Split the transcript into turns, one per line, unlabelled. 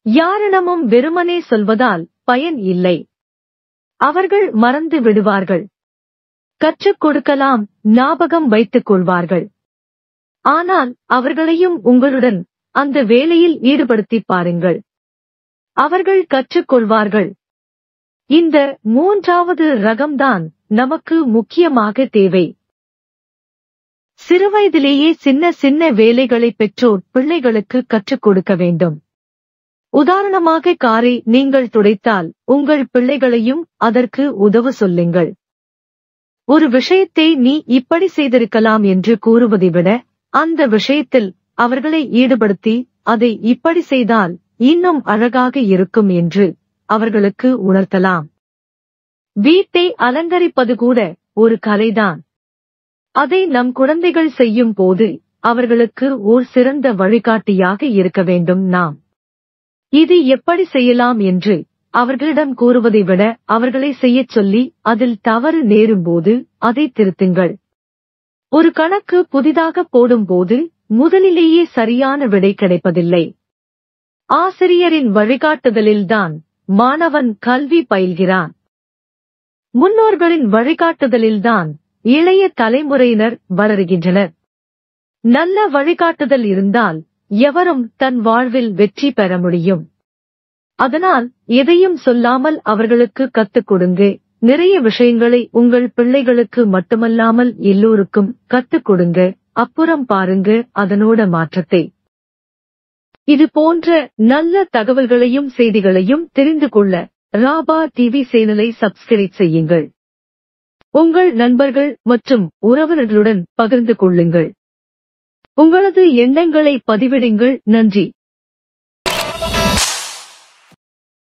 யாரிடமும் வெறுமனே சொல்வதால் பயன் இல்லை அவர்கள் மறந்து விடுவார்கள் கற்றுக் கொடுக்கலாம் ஞாபகம் வைத்துக் கொள்வார்கள் ஆனால் அவர்களையும் உங்களுடன் அந்த வேலையில் ஈடுபடுத்தி பாருங்கள் அவர்கள் கற்றுக்கொள்வார்கள் இந்த மூன்றாவது ரகம்தான் நமக்கு முக்கியமாக தேவை சிறுவயதிலேயே சின்ன சின்ன வேலைகளை பெற்றோர் பிள்ளைகளுக்கு கற்றுக் கொடுக்க வேண்டும் உதாரணமாக காரை நீங்கள் துடைத்தால் உங்கள் பிள்ளைகளையும் அதற்கு உதவ சொல்லுங்கள் ஒரு விஷயத்தை நீ இப்படி செய்திருக்கலாம் என்று கூறுவதை விட அந்த விஷயத்தில் அவர்களை ஈடுபடுத்தி அதை இப்படி செய்தால் இன்னும் அழகாக இருக்கும் என்று அவர்களுக்கு உணர்த்தலாம் வீட்டை அலங்கரிப்பது கூட ஒரு கலைதான் அதை நம் குழந்தைகள் செய்யும் போது அவர்களுக்கு ஓர் சிறந்த வழிகாட்டியாக இருக்க வேண்டும் நாம் இது எப்படி செய்யலாம் என்று அவர்களிடம் கூறுவதை விட அவர்களை செய்யச் சொல்லி அதில் தவறு நேரும்போது அதை திருத்துங்கள் ஒரு கணக்கு புதிதாக போடும்போது முதலிலேயே சரியான விடை கிடைப்பதில்லை ஆசிரியரின் வழிகாட்டுதலில்தான் மாணவன் கல்வி பயில்கிறான் முன்னோர்களின் வழிகாட்டுதலில்தான் இளைய தலைமுறையினர் வளருகின்றனர் நல்ல வழிகாட்டுதல் இருந்தால் எவரும் தன் வாழ்வில் வெற்றி பெற முடியும் அதனால் எதையும் சொல்லாமல் அவர்களுக்கு கத்துக் கொடுங்க நிறைய விஷயங்களை உங்கள் பிள்ளைகளுக்கு மட்டுமல்லாமல் எல்லோருக்கும் கத்துக் கொடுங்க அப்புறம் பாருங்க அதனோட மாற்றத்தை இது போன்ற நல்ல தகவல்களையும் செய்திகளையும் தெரிந்து கொள்ள ராபா டிவி சேனலை சப்ஸ்கிரைப் செய்யுங்கள் உங்கள் நண்பர்கள் மற்றும் உறவினர்களுடன் பகிர்ந்து கொள்ளுங்கள் உங்களது எண்ணங்களை பதிவிடுங்கள் நன்றி